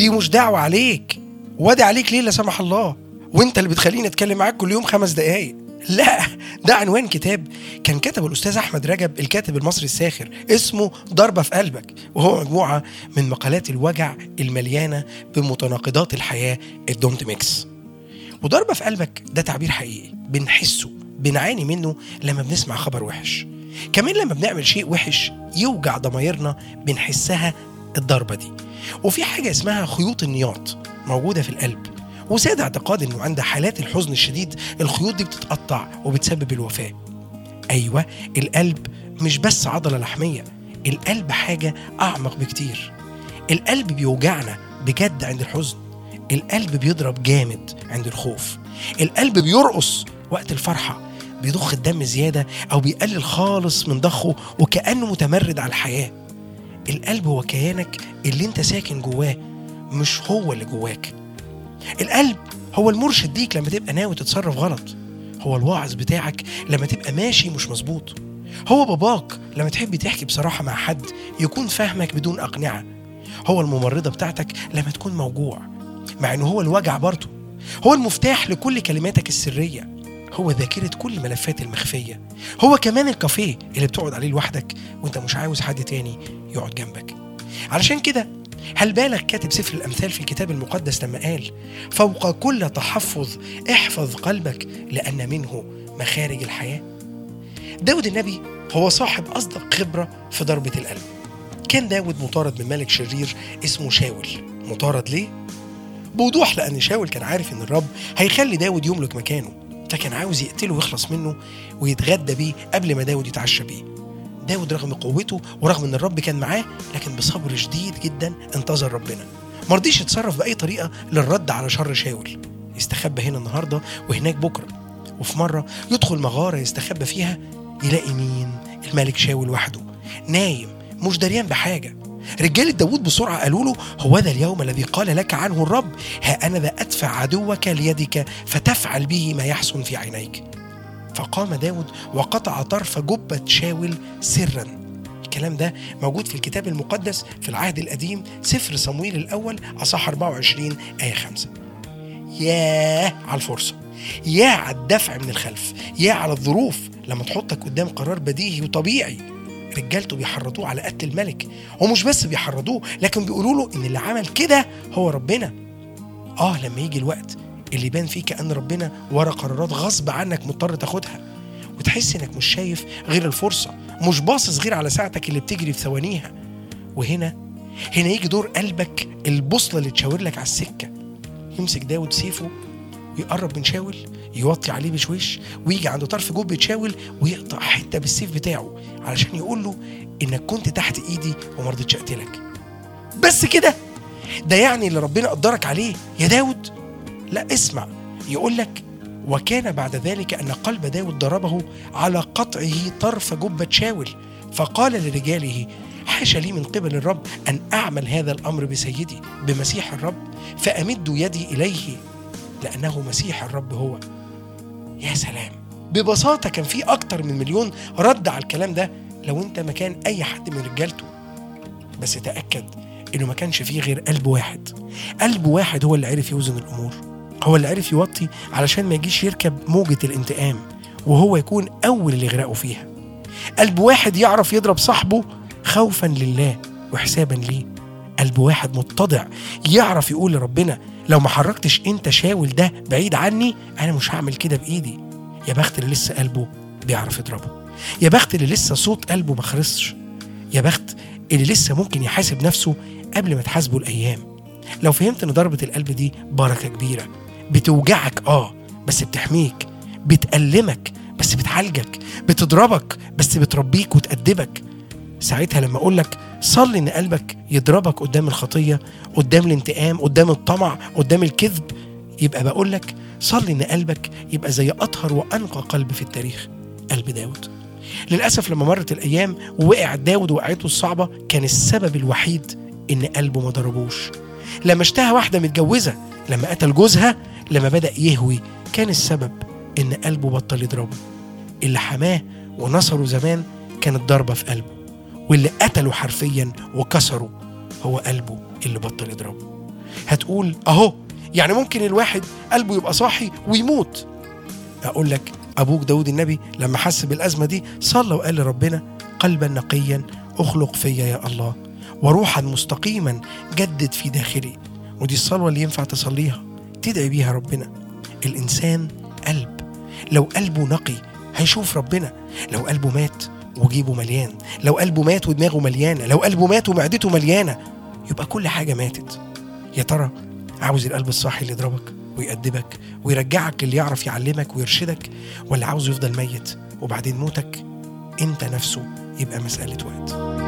دي مش دعوة عليك وادي عليك ليه لا سمح الله وانت اللي بتخليني اتكلم معاك كل يوم خمس دقايق لا ده عنوان كتاب كان كتبه الاستاذ احمد رجب الكاتب المصري الساخر اسمه ضربه في قلبك وهو مجموعه من مقالات الوجع المليانه بمتناقضات الحياه الدونت ميكس وضربه في قلبك ده تعبير حقيقي بنحسه بنعاني منه لما بنسمع خبر وحش كمان لما بنعمل شيء وحش يوجع ضمايرنا بنحسها الضربه دي وفي حاجه اسمها خيوط النياط موجوده في القلب وساد اعتقاد انه عند حالات الحزن الشديد الخيوط دي بتتقطع وبتسبب الوفاه ايوه القلب مش بس عضله لحميه القلب حاجه اعمق بكتير القلب بيوجعنا بجد عند الحزن القلب بيضرب جامد عند الخوف القلب بيرقص وقت الفرحه بيضخ الدم زياده او بيقلل خالص من ضخه وكانه متمرد على الحياه القلب هو كيانك اللي انت ساكن جواه مش هو اللي جواك القلب هو المرشد ليك لما تبقى ناوي تتصرف غلط هو الواعظ بتاعك لما تبقى ماشي مش مظبوط هو باباك لما تحب تحكي بصراحة مع حد يكون فاهمك بدون أقنعة هو الممرضة بتاعتك لما تكون موجوع مع إنه هو الوجع برضه هو المفتاح لكل كلماتك السرية هو ذاكرة كل ملفات المخفية هو كمان الكافيه اللي بتقعد عليه لوحدك وانت مش عاوز حد تاني يقعد جنبك علشان كده هل بالغ كاتب سفر الأمثال في الكتاب المقدس لما قال فوق كل تحفظ احفظ قلبك لأن منه مخارج الحياة داود النبي هو صاحب أصدق خبرة في ضربة القلب كان داود مطارد من ملك شرير اسمه شاول مطارد ليه؟ بوضوح لأن شاول كان عارف إن الرب هيخلي داود يملك مكانه فكان عاوز يقتله ويخلص منه ويتغدى بيه قبل ما داود يتعشى بيه داود رغم قوته ورغم ان الرب كان معاه لكن بصبر شديد جدا انتظر ربنا ما رضيش يتصرف باي طريقه للرد على شر شاول يستخبى هنا النهارده وهناك بكره وفي مره يدخل مغاره يستخبى فيها يلاقي مين الملك شاول وحده نايم مش دريان بحاجه رجالة داود بسرعة قالوا له هو ذا اليوم الذي قال لك عنه الرب ها أنا ذا أدفع عدوك ليدك فتفعل به ما يحسن في عينيك فقام داود وقطع طرف جبة شاول سرا الكلام ده موجود في الكتاب المقدس في العهد القديم سفر صمويل الأول أصح 24 آية 5 ياه على الفرصة يا على الدفع من الخلف يا على الظروف لما تحطك قدام قرار بديهي وطبيعي رجالته بيحرضوه على قتل الملك ومش بس بيحرضوه لكن بيقولوا له ان اللي عمل كده هو ربنا اه لما يجي الوقت اللي يبان فيه كأن ربنا ورا قرارات غصب عنك مضطر تاخدها وتحس انك مش شايف غير الفرصة مش باصص غير على ساعتك اللي بتجري في ثوانيها وهنا هنا يجي دور قلبك البوصلة اللي تشاور لك على السكة يمسك داود سيفه ويقرب من شاول يوطي عليه بشويش ويجي عند طرف جبة شاول ويقطع حتة بالسيف بتاعه علشان يقول له انك كنت تحت ايدي وما رضيتش اقتلك بس كده ده يعني اللي ربنا قدرك عليه يا داود لا اسمع يقول لك وكان بعد ذلك أن قلب داود ضربه على قطعه طرف جبة شاول فقال لرجاله حاشا لي من قبل الرب أن أعمل هذا الأمر بسيدي بمسيح الرب فأمد يدي إليه لأنه مسيح الرب هو يا سلام ببساطة كان في أكتر من مليون رد على الكلام ده لو أنت مكان أي حد من رجالته بس تأكد إنه ما كانش فيه غير قلب واحد قلب واحد هو اللي عرف يوزن الأمور هو اللي عرف يوطي علشان ما يجيش يركب موجة الانتقام وهو يكون أول اللي يغرقوا فيها قلب واحد يعرف يضرب صاحبه خوفا لله وحسابا ليه قلب واحد متضع يعرف يقول لربنا لو ما حركتش انت شاول ده بعيد عني انا مش هعمل كده بايدي يا بخت اللي لسه قلبه بيعرف يضربه يا بخت اللي لسه صوت قلبه ما خلصش يا بخت اللي لسه ممكن يحاسب نفسه قبل ما تحاسبه الايام لو فهمت ان ضربه القلب دي بركه كبيره بتوجعك اه بس بتحميك بتألمك بس بتعالجك بتضربك بس بتربيك وتأدبك ساعتها لما اقول لك صلي ان قلبك يضربك قدام الخطيه قدام الانتقام قدام الطمع قدام الكذب يبقى بقول لك صلي ان قلبك يبقى زي اطهر وانقى قلب في التاريخ قلب داود للاسف لما مرت الايام ووقع داود وقعته الصعبه كان السبب الوحيد ان قلبه ما ضربوش لما اشتهى واحده متجوزه لما قتل جوزها لما بدا يهوي كان السبب ان قلبه بطل يضربه اللي حماه ونصره زمان كانت ضربه في قلبه واللي قتله حرفيا وكسره هو قلبه اللي بطل يضربه هتقول اهو يعني ممكن الواحد قلبه يبقى صاحي ويموت اقول لك ابوك داود النبي لما حس بالازمه دي صلى وقال لربنا قلبا نقيا اخلق فيا يا الله وروحا مستقيما جدد في داخلي ودي الصلوه اللي ينفع تصليها تدعي بيها ربنا الانسان قلب لو قلبه نقي هيشوف ربنا لو قلبه مات وجيبه مليان لو قلبه مات ودماغه مليانه لو قلبه مات ومعدته مليانه يبقى كل حاجه ماتت يا ترى عاوز القلب الصاحي اللي يضربك ويأدبك ويرجعك اللي يعرف يعلمك ويرشدك ولا عاوز يفضل ميت وبعدين موتك انت نفسه يبقى مسألة وقت